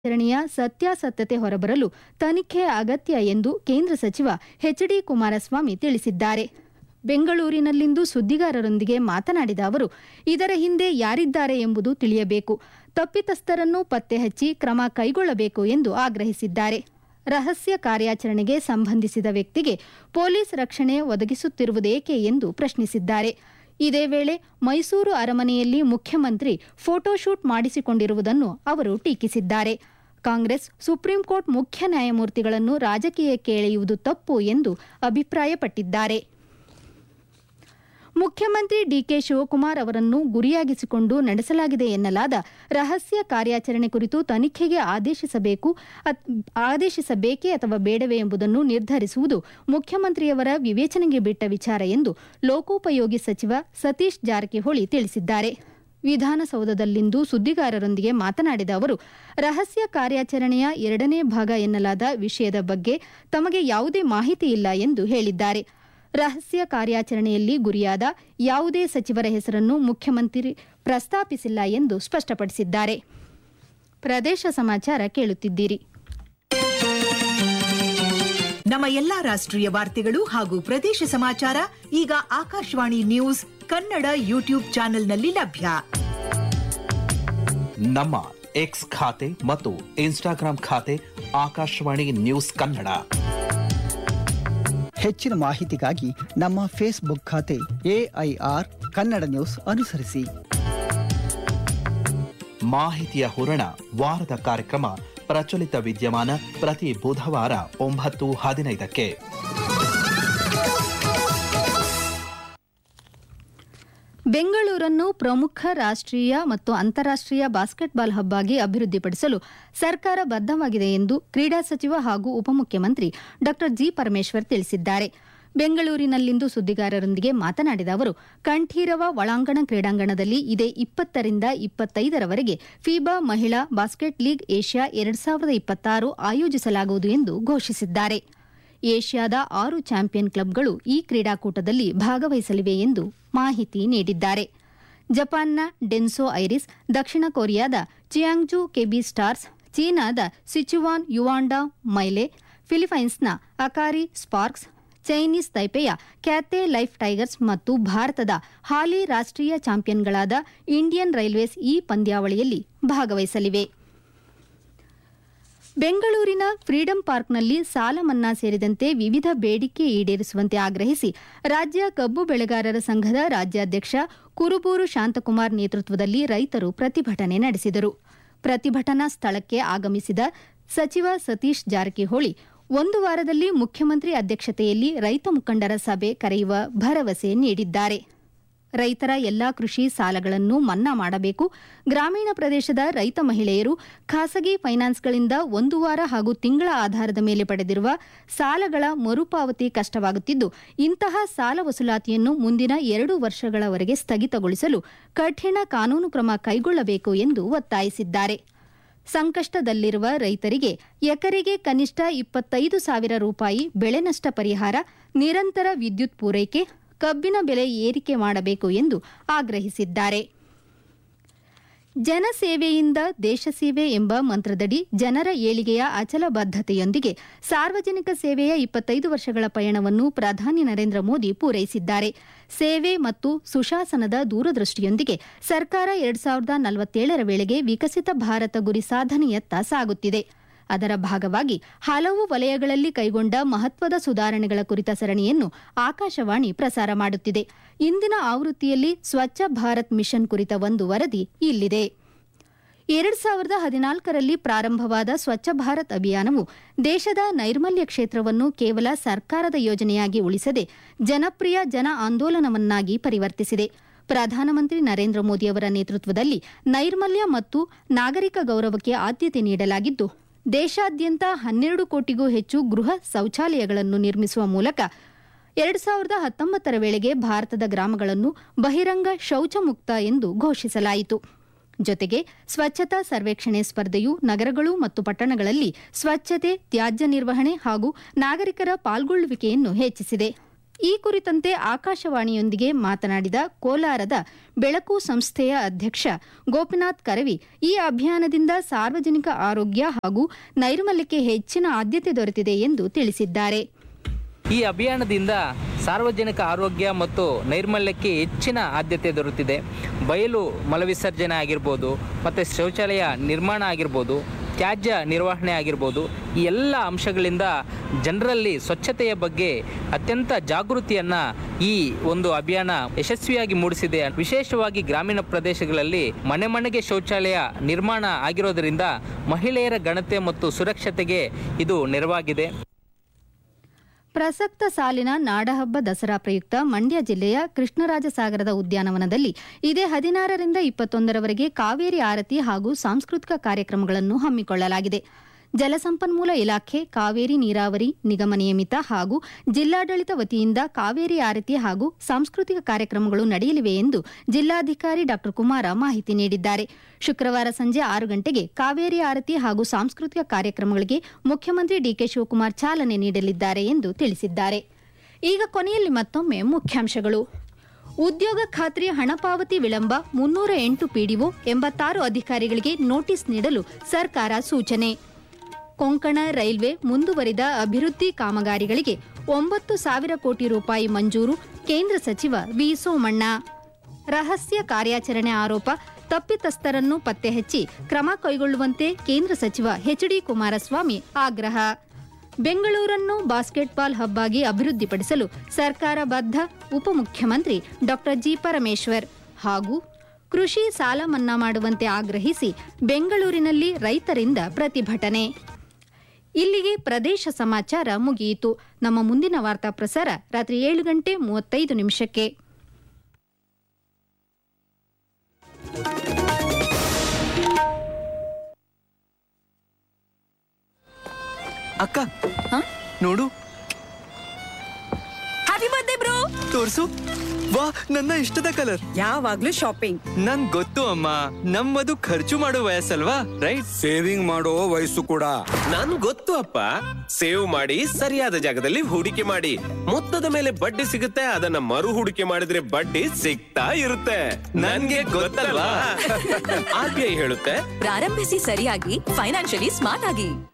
ಆಚರಣೆಯ ಸತ್ಯಾಸತ್ಯತೆ ಹೊರಬರಲು ತನಿಖೆ ಅಗತ್ಯ ಎಂದು ಕೇಂದ್ರ ಸಚಿವ ಎಚ್ ಡಿ ಕುಮಾರಸ್ವಾಮಿ ತಿಳಿಸಿದ್ದಾರೆ ಬೆಂಗಳೂರಿನಲ್ಲಿಂದು ಸುದ್ದಿಗಾರರೊಂದಿಗೆ ಮಾತನಾಡಿದ ಅವರು ಇದರ ಹಿಂದೆ ಯಾರಿದ್ದಾರೆ ಎಂಬುದು ತಿಳಿಯಬೇಕು ತಪ್ಪಿತಸ್ಥರನ್ನು ಪತ್ತೆ ಹಚ್ಚಿ ಕ್ರಮ ಕೈಗೊಳ್ಳಬೇಕು ಎಂದು ಆಗ್ರಹಿಸಿದ್ದಾರೆ ರಹಸ್ಯ ಕಾರ್ಯಾಚರಣೆಗೆ ಸಂಬಂಧಿಸಿದ ವ್ಯಕ್ತಿಗೆ ಪೊಲೀಸ್ ರಕ್ಷಣೆ ಒದಗಿಸುತ್ತಿರುವುದೇಕೆ ಎಂದು ಪ್ರಶ್ನಿಸಿದ್ದಾರೆ ಇದೇ ವೇಳೆ ಮೈಸೂರು ಅರಮನೆಯಲ್ಲಿ ಮುಖ್ಯಮಂತ್ರಿ ಫೋಟೋಶೂಟ್ ಮಾಡಿಸಿಕೊಂಡಿರುವುದನ್ನು ಅವರು ಟೀಕಿಸಿದ್ದಾರೆ ಕಾಂಗ್ರೆಸ್ ಸುಪ್ರೀಂ ಕೋರ್ಟ್ ಮುಖ್ಯ ನ್ಯಾಯಮೂರ್ತಿಗಳನ್ನು ರಾಜಕೀಯಕ್ಕೆ ಎಳೆಯುವುದು ತಪ್ಪು ಎಂದು ಅಭಿಪ್ರಾಯಪಟ್ಟಿದ್ದಾರೆ ಮುಖ್ಯಮಂತ್ರಿ ಡಿಕೆ ಶಿವಕುಮಾರ್ ಅವರನ್ನು ಗುರಿಯಾಗಿಸಿಕೊಂಡು ನಡೆಸಲಾಗಿದೆ ಎನ್ನಲಾದ ರಹಸ್ಯ ಕಾರ್ಯಾಚರಣೆ ಕುರಿತು ತನಿಖೆಗೆ ಆದೇಶಿಸಬೇಕು ಅತ್- ಆದೇಶಿಸಬೇಕೇ ಅಥವಾ ಬೇಡವೇ ಎಂಬುದನ್ನು ನಿರ್ಧರಿಸುವುದು ಮುಖ್ಯಮಂತ್ರಿಯವರ ವಿವೇಚನೆಗೆ ಬಿಟ್ಟ ವಿಚಾರ ಎಂದು ಲೋಕೋಪಯೋಗಿ ಸಚಿವ ಸತೀಶ್ ಜಾರಕಿಹೊಳಿ ತಿಳಿಸಿದ್ದಾರೆ ವಿಧಾನಸೌಧದಲ್ಲಿಂದು ಸುದ್ದಿಗಾರರೊಂದಿಗೆ ಮಾತನಾಡಿದ ಅವರು ರಹಸ್ಯ ಕಾರ್ಯಾಚರಣೆಯ ಎರಡನೇ ಭಾಗ ಎನ್ನಲಾದ ವಿಷಯದ ಬಗ್ಗೆ ತಮಗೆ ಯಾವುದೇ ಮಾಹಿತಿ ಇಲ್ಲ ಎಂದು ಹೇಳಿದ್ದಾರೆ ರಹಸ್ಯ ಕಾರ್ಯಾಚರಣೆಯಲ್ಲಿ ಗುರಿಯಾದ ಯಾವುದೇ ಸಚಿವರ ಹೆಸರನ್ನು ಮುಖ್ಯಮಂತ್ರಿ ಪ್ರಸ್ತಾಪಿಸಿಲ್ಲ ಎಂದು ಸ್ಪಷ್ಟಪಡಿಸಿದ್ದಾರೆ ಪ್ರದೇಶ ಸಮಾಚಾರ ಕೇಳುತ್ತಿದ್ದೀರಿ ನಮ್ಮ ಎಲ್ಲಾ ರಾಷ್ಟ್ರೀಯ ವಾರ್ತೆಗಳು ಹಾಗೂ ಪ್ರದೇಶ ಸಮಾಚಾರ ಈಗ ಆಕಾಶವಾಣಿ ನ್ಯೂಸ್ ಕನ್ನಡ ಯೂಟ್ಯೂಬ್ ಚಾನೆಲ್ನಲ್ಲಿ ಲಭ್ಯ ನಮ್ಮ ಎಕ್ಸ್ ಖಾತೆ ಮತ್ತು ಇನ್ಸ್ಟಾಗ್ರಾಂ ಖಾತೆ ಆಕಾಶವಾಣಿ ನ್ಯೂಸ್ ಕನ್ನಡ ಹೆಚ್ಚಿನ ಮಾಹಿತಿಗಾಗಿ ನಮ್ಮ ಫೇಸ್ಬುಕ್ ಖಾತೆ ಎಐಆರ್ ಕನ್ನಡ ನ್ಯೂಸ್ ಅನುಸರಿಸಿ ಮಾಹಿತಿಯ ಹೂರಣ ವಾರದ ಕಾರ್ಯಕ್ರಮ ಪ್ರಚಲಿತ ವಿದ್ಯಮಾನ ಪ್ರತಿ ಬುಧವಾರ ಒಂಬತ್ತು ಹದಿನೈದಕ್ಕೆ ಬೆಂಗಳೂರನ್ನು ಪ್ರಮುಖ ರಾಷ್ಟ್ರೀಯ ಮತ್ತು ಅಂತಾರಾಷ್ಟ್ರೀಯ ಬಾಸ್ಕೆಟ್ಬಾಲ್ ಹಬ್ ಆಗಿ ಅಭಿವೃದ್ಧಿಪಡಿಸಲು ಸರ್ಕಾರ ಬದ್ಧವಾಗಿದೆ ಎಂದು ಕ್ರೀಡಾ ಸಚಿವ ಹಾಗೂ ಉಪಮುಖ್ಯಮಂತ್ರಿ ಡಾ ಜಿ ಪರಮೇಶ್ವರ್ ತಿಳಿಸಿದ್ದಾರೆ ಬೆಂಗಳೂರಿನಲ್ಲಿಂದು ಸುದ್ದಿಗಾರರೊಂದಿಗೆ ಮಾತನಾಡಿದ ಅವರು ಕಂಠೀರವ ಒಳಾಂಗಣ ಕ್ರೀಡಾಂಗಣದಲ್ಲಿ ಇದೇ ಇಪ್ಪತ್ತರಿಂದ ಇಪ್ಪತ್ತೈದರವರೆಗೆ ಫೀಬಾ ಮಹಿಳಾ ಬಾಸ್ಕೆಟ್ ಲೀಗ್ ಏಷ್ಯಾ ಎರಡ್ ಸಾವಿರದ ಇಪ್ಪತ್ತಾರು ಆಯೋಜಿಸಲಾಗುವುದು ಎಂದು ಘೋಷಿಸಿದ್ದಾರೆ ಏಷ್ಯಾದ ಆರು ಚಾಂಪಿಯನ್ ಕ್ಲಬ್ಗಳು ಈ ಕ್ರೀಡಾಕೂಟದಲ್ಲಿ ಭಾಗವಹಿಸಲಿವೆ ಎಂದು ಮಾಹಿತಿ ನೀಡಿದ್ದಾರೆ ಜಪಾನ್ನ ಡೆನ್ಸೋ ಐರಿಸ್ ದಕ್ಷಿಣ ಕೊರಿಯಾದ ಚಿಯಾಂಗ್ಜು ಕೆಬಿ ಸ್ಟಾರ್ಸ್ ಚೀನಾದ ಸಿಚುವಾನ್ ಯುವಾಂಡಾ ಮೈಲೆ ಫಿಲಿಪೈನ್ಸ್ನ ಅಕಾರಿ ಸ್ಪಾರ್ಕ್ಸ್ ಚೈನೀಸ್ ತೈಪೆಯ ಕ್ಯಾತೆ ಲೈಫ್ ಟೈಗರ್ಸ್ ಮತ್ತು ಭಾರತದ ಹಾಲಿ ರಾಷ್ಟ್ರೀಯ ಚಾಂಪಿಯನ್ಗಳಾದ ಇಂಡಿಯನ್ ರೈಲ್ವೇಸ್ ಈ ಪಂದ್ಯಾವಳಿಯಲ್ಲಿ ಭಾಗವಹಿಸಲಿವೆ ಬೆಂಗಳೂರಿನ ಫ್ರೀಡಂ ಪಾರ್ಕ್ನಲ್ಲಿ ಸಾಲ ಮನ್ನಾ ಸೇರಿದಂತೆ ವಿವಿಧ ಬೇಡಿಕೆ ಈಡೇರಿಸುವಂತೆ ಆಗ್ರಹಿಸಿ ರಾಜ್ಯ ಕಬ್ಬು ಬೆಳೆಗಾರರ ಸಂಘದ ರಾಜ್ಯಾಧ್ಯಕ್ಷ ಕುರುಬೂರು ಶಾಂತಕುಮಾರ್ ನೇತೃತ್ವದಲ್ಲಿ ರೈತರು ಪ್ರತಿಭಟನೆ ನಡೆಸಿದರು ಪ್ರತಿಭಟನಾ ಸ್ಥಳಕ್ಕೆ ಆಗಮಿಸಿದ ಸಚಿವ ಸತೀಶ್ ಜಾರಕಿಹೊಳಿ ಒಂದು ವಾರದಲ್ಲಿ ಮುಖ್ಯಮಂತ್ರಿ ಅಧ್ಯಕ್ಷತೆಯಲ್ಲಿ ರೈತ ಮುಖಂಡರ ಸಭೆ ಕರೆಯುವ ಭರವಸೆ ನೀಡಿದ್ದಾರೆ ರೈತರ ಎಲ್ಲಾ ಕೃಷಿ ಸಾಲಗಳನ್ನು ಮನ್ನಾ ಮಾಡಬೇಕು ಗ್ರಾಮೀಣ ಪ್ರದೇಶದ ರೈತ ಮಹಿಳೆಯರು ಖಾಸಗಿ ಫೈನಾನ್ಸ್ಗಳಿಂದ ಒಂದು ವಾರ ಹಾಗೂ ತಿಂಗಳ ಆಧಾರದ ಮೇಲೆ ಪಡೆದಿರುವ ಸಾಲಗಳ ಮರುಪಾವತಿ ಕಷ್ಟವಾಗುತ್ತಿದ್ದು ಇಂತಹ ಸಾಲ ವಸೂಲಾತಿಯನ್ನು ಮುಂದಿನ ಎರಡು ವರ್ಷಗಳವರೆಗೆ ಸ್ಥಗಿತಗೊಳಿಸಲು ಕಠಿಣ ಕಾನೂನು ಕ್ರಮ ಕೈಗೊಳ್ಳಬೇಕು ಎಂದು ಒತ್ತಾಯಿಸಿದ್ದಾರೆ ಸಂಕಷ್ಟದಲ್ಲಿರುವ ರೈತರಿಗೆ ಎಕರೆಗೆ ಕನಿಷ್ಠ ಇಪ್ಪತ್ತೈದು ಸಾವಿರ ರೂಪಾಯಿ ಬೆಳೆ ನಷ್ಟ ಪರಿಹಾರ ನಿರಂತರ ವಿದ್ಯುತ್ ಪೂರೈಕೆ ಕಬ್ಬಿನ ಬೆಲೆ ಏರಿಕೆ ಮಾಡಬೇಕು ಎಂದು ಆಗ್ರಹಿಸಿದ್ದಾರೆ ಜನಸೇವೆಯಿಂದ ದೇಶಸೇವೆ ಎಂಬ ಮಂತ್ರದಡಿ ಜನರ ಏಳಿಗೆಯ ಅಚಲ ಬದ್ಧತೆಯೊಂದಿಗೆ ಸಾರ್ವಜನಿಕ ಸೇವೆಯ ಇಪ್ಪತ್ತೈದು ವರ್ಷಗಳ ಪಯಣವನ್ನು ಪ್ರಧಾನಿ ನರೇಂದ್ರ ಮೋದಿ ಪೂರೈಸಿದ್ದಾರೆ ಸೇವೆ ಮತ್ತು ಸುಶಾಸನದ ದೂರದೃಷ್ಟಿಯೊಂದಿಗೆ ಸರ್ಕಾರ ಎರಡ್ ಸಾವಿರದ ನಲವತ್ತೇಳರ ವೇಳೆಗೆ ವಿಕಸಿತ ಭಾರತ ಗುರಿ ಸಾಧನೆಯತ್ತ ಸಾಗುತ್ತಿದೆ ಅದರ ಭಾಗವಾಗಿ ಹಲವು ವಲಯಗಳಲ್ಲಿ ಕೈಗೊಂಡ ಮಹತ್ವದ ಸುಧಾರಣೆಗಳ ಕುರಿತ ಸರಣಿಯನ್ನು ಆಕಾಶವಾಣಿ ಪ್ರಸಾರ ಮಾಡುತ್ತಿದೆ ಇಂದಿನ ಆವೃತ್ತಿಯಲ್ಲಿ ಸ್ವಚ್ಛ ಭಾರತ್ ಮಿಷನ್ ಕುರಿತ ಒಂದು ವರದಿ ಇಲ್ಲಿದೆ ಎರಡ್ ಸಾವಿರದ ಹದಿನಾಲ್ಕರಲ್ಲಿ ಪ್ರಾರಂಭವಾದ ಸ್ವಚ್ಛ ಭಾರತ್ ಅಭಿಯಾನವು ದೇಶದ ನೈರ್ಮಲ್ಯ ಕ್ಷೇತ್ರವನ್ನು ಕೇವಲ ಸರ್ಕಾರದ ಯೋಜನೆಯಾಗಿ ಉಳಿಸದೆ ಜನಪ್ರಿಯ ಜನ ಆಂದೋಲನವನ್ನಾಗಿ ಪರಿವರ್ತಿಸಿದೆ ಪ್ರಧಾನಮಂತ್ರಿ ನರೇಂದ್ರ ಮೋದಿಯವರ ನೇತೃತ್ವದಲ್ಲಿ ನೈರ್ಮಲ್ಯ ಮತ್ತು ನಾಗರಿಕ ಗೌರವಕ್ಕೆ ಆದ್ಯತೆ ನೀಡಲಾಗಿದ್ದು ದೇಶಾದ್ಯಂತ ಹನ್ನೆರಡು ಕೋಟಿಗೂ ಹೆಚ್ಚು ಗೃಹ ಶೌಚಾಲಯಗಳನ್ನು ನಿರ್ಮಿಸುವ ಮೂಲಕ ಎರಡ್ ಸಾವಿರದ ಹತ್ತೊಂಬತ್ತರ ವೇಳೆಗೆ ಭಾರತದ ಗ್ರಾಮಗಳನ್ನು ಬಹಿರಂಗ ಶೌಚ ಮುಕ್ತ ಎಂದು ಘೋಷಿಸಲಾಯಿತು ಜೊತೆಗೆ ಸ್ವಚ್ಛತಾ ಸರ್ವೇಕ್ಷಣೆ ಸ್ಪರ್ಧೆಯು ನಗರಗಳು ಮತ್ತು ಪಟ್ಟಣಗಳಲ್ಲಿ ಸ್ವಚ್ಛತೆ ತ್ಯಾಜ್ಯ ನಿರ್ವಹಣೆ ಹಾಗೂ ನಾಗರಿಕರ ಪಾಲ್ಗೊಳ್ಳುವಿಕೆಯನ್ನು ಹೆಚ್ಚಿಸಿದೆ ಈ ಕುರಿತಂತೆ ಆಕಾಶವಾಣಿಯೊಂದಿಗೆ ಮಾತನಾಡಿದ ಕೋಲಾರದ ಬೆಳಕು ಸಂಸ್ಥೆಯ ಅಧ್ಯಕ್ಷ ಗೋಪಿನಾಥ್ ಕರವಿ ಈ ಅಭಿಯಾನದಿಂದ ಸಾರ್ವಜನಿಕ ಆರೋಗ್ಯ ಹಾಗೂ ನೈರ್ಮಲ್ಯಕ್ಕೆ ಹೆಚ್ಚಿನ ಆದ್ಯತೆ ದೊರೆತಿದೆ ಎಂದು ತಿಳಿಸಿದ್ದಾರೆ ಈ ಅಭಿಯಾನದಿಂದ ಸಾರ್ವಜನಿಕ ಆರೋಗ್ಯ ಮತ್ತು ನೈರ್ಮಲ್ಯಕ್ಕೆ ಹೆಚ್ಚಿನ ಆದ್ಯತೆ ದೊರೆತಿದೆ ಬಯಲು ಮಲವಿಸರ್ಜನೆ ಆಗಿರ್ಬೋದು ಮತ್ತು ಶೌಚಾಲಯ ನಿರ್ಮಾಣ ಆಗಿರ್ಬೋದು ತ್ಯಾಜ್ಯ ನಿರ್ವಹಣೆ ಆಗಿರ್ಬೋದು ಈ ಎಲ್ಲ ಅಂಶಗಳಿಂದ ಜನರಲ್ಲಿ ಸ್ವಚ್ಛತೆಯ ಬಗ್ಗೆ ಅತ್ಯಂತ ಜಾಗೃತಿಯನ್ನು ಈ ಒಂದು ಅಭಿಯಾನ ಯಶಸ್ವಿಯಾಗಿ ಮೂಡಿಸಿದೆ ವಿಶೇಷವಾಗಿ ಗ್ರಾಮೀಣ ಪ್ರದೇಶಗಳಲ್ಲಿ ಮನೆ ಮನೆಗೆ ಶೌಚಾಲಯ ನಿರ್ಮಾಣ ಆಗಿರೋದರಿಂದ ಮಹಿಳೆಯರ ಘನತೆ ಮತ್ತು ಸುರಕ್ಷತೆಗೆ ಇದು ನೆರವಾಗಿದೆ ಪ್ರಸಕ್ತ ಸಾಲಿನ ನಾಡಹಬ್ಬ ದಸರಾ ಪ್ರಯುಕ್ತ ಮಂಡ್ಯ ಜಿಲ್ಲೆಯ ಕೃಷ್ಣರಾಜಸಾಗರದ ಉದ್ಯಾನವನದಲ್ಲಿ ಇದೇ ಹದಿನಾರರಿಂದ ಇಪ್ಪತ್ತೊಂದರವರೆಗೆ ಕಾವೇರಿ ಆರತಿ ಹಾಗೂ ಸಾಂಸ್ಕೃತಿಕ ಕಾರ್ಯಕ್ರಮಗಳನ್ನು ಹಮ್ಮಿಕೊಳ್ಳಲಾಗಿದೆ ಜಲಸಂಪನ್ಮೂಲ ಇಲಾಖೆ ಕಾವೇರಿ ನೀರಾವರಿ ನಿಗಮ ನಿಯಮಿತ ಹಾಗೂ ಜಿಲ್ಲಾಡಳಿತ ವತಿಯಿಂದ ಕಾವೇರಿ ಆರತಿ ಹಾಗೂ ಸಾಂಸ್ಕೃತಿಕ ಕಾರ್ಯಕ್ರಮಗಳು ನಡೆಯಲಿವೆ ಎಂದು ಜಿಲ್ಲಾಧಿಕಾರಿ ಡಾ ಕುಮಾರ ಮಾಹಿತಿ ನೀಡಿದ್ದಾರೆ ಶುಕ್ರವಾರ ಸಂಜೆ ಆರು ಗಂಟೆಗೆ ಕಾವೇರಿ ಆರತಿ ಹಾಗೂ ಸಾಂಸ್ಕೃತಿಕ ಕಾರ್ಯಕ್ರಮಗಳಿಗೆ ಮುಖ್ಯಮಂತ್ರಿ ಡಿಕೆ ಶಿವಕುಮಾರ್ ಚಾಲನೆ ನೀಡಲಿದ್ದಾರೆ ಎಂದು ತಿಳಿಸಿದ್ದಾರೆ ಈಗ ಕೊನೆಯಲ್ಲಿ ಮತ್ತೊಮ್ಮೆ ಮುಖ್ಯಾಂಶಗಳು ಉದ್ಯೋಗ ಖಾತ್ರಿ ಹಣ ಪಾವತಿ ವಿಳಂಬ ಮುನ್ನೂರ ಎಂಟು ಪಿಡಿಒ ಎಂಬತ್ತಾರು ಅಧಿಕಾರಿಗಳಿಗೆ ನೋಟಿಸ್ ನೀಡಲು ಸರ್ಕಾರ ಸೂಚನೆ ಕೊಂಕಣ ರೈಲ್ವೆ ಮುಂದುವರಿದ ಅಭಿವೃದ್ಧಿ ಕಾಮಗಾರಿಗಳಿಗೆ ಒಂಬತ್ತು ಸಾವಿರ ಕೋಟಿ ರೂಪಾಯಿ ಮಂಜೂರು ಕೇಂದ್ರ ಸಚಿವ ವಿ ಸೋಮಣ್ಣ ರಹಸ್ಯ ಕಾರ್ಯಾಚರಣೆ ಆರೋಪ ತಪ್ಪಿತಸ್ಥರನ್ನು ಪತ್ತೆ ಹಚ್ಚಿ ಕ್ರಮ ಕೈಗೊಳ್ಳುವಂತೆ ಕೇಂದ್ರ ಸಚಿವ ಎಚ್ಡಿ ಕುಮಾರಸ್ವಾಮಿ ಆಗ್ರಹ ಬೆಂಗಳೂರನ್ನು ಬಾಸ್ಕೆಟ್ಬಾಲ್ ಹಬ್ ಆಗಿ ಅಭಿವೃದ್ಧಿಪಡಿಸಲು ಸರ್ಕಾರ ಬದ್ಧ ಉಪಮುಖ್ಯಮಂತ್ರಿ ಡಾ ಜಿ ಪರಮೇಶ್ವರ್ ಹಾಗೂ ಕೃಷಿ ಸಾಲ ಮನ್ನಾ ಮಾಡುವಂತೆ ಆಗ್ರಹಿಸಿ ಬೆಂಗಳೂರಿನಲ್ಲಿ ರೈತರಿಂದ ಪ್ರತಿಭಟನೆ ಇಲ್ಲಿಗೆ ಪ್ರದೇಶ ಸಮಾಚಾರ ಮುಗಿಯಿತು ನಮ್ಮ ಮುಂದಿನ ವಾರ್ತಾ ಪ್ರಸಾರ ರಾತ್ರಿ ಏಳು ಗಂಟೆ ಮೂವತ್ತೈದು ನಿಮಿಷಕ್ಕೆ ಅಕ್ಕ ನೋಡು ಹ್ಯಾಪಿ ಬರ್ತ್ಡೇ ಬ್ರೋ ತೋರ್ಸು ವಾ ನನ್ನ ಇಷ್ಟದ ಕಲರ್ ಯಾವಾಗ್ಲೂ ಶಾಪಿಂಗ್ ನನ್ ಗೊತ್ತು ಅಮ್ಮ ನಮ್ಮದು ಖರ್ಚು ಮಾಡೋ ವಯಸ್ಸಲ್ವಾ ರೈಟ್ ಸೇವಿಂಗ್ ಮಾಡೋ ವಯಸ್ಸು ಕೂಡ ನನ್ ಗೊತ್ತು ಅಪ್ಪ ಸೇವ್ ಮಾಡಿ ಸರಿಯಾದ ಜಾಗದಲ್ಲಿ ಹೂಡಿಕೆ ಮಾಡಿ ಮೊತ್ತದ ಮೇಲೆ ಬಡ್ಡಿ ಸಿಗುತ್ತೆ ಅದನ್ನ ಮರು ಹೂಡಿಕೆ ಮಾಡಿದ್ರೆ ಬಡ್ಡಿ ಸಿಗ್ತಾ ಇರುತ್ತೆ ನನ್ಗೆ ಗೊತ್ತಲ್ವಾ ಆರ್ ಬಿ ಐ ಹೇಳುತ್ತೆ ಪ್ರಾರಂಭಿಸಿ ಸರಿಯಾಗಿ ಫೈನಾನ್ಷಿಯಲಿ ಸ್ಮಾರ್ಟ್ ಆಗಿ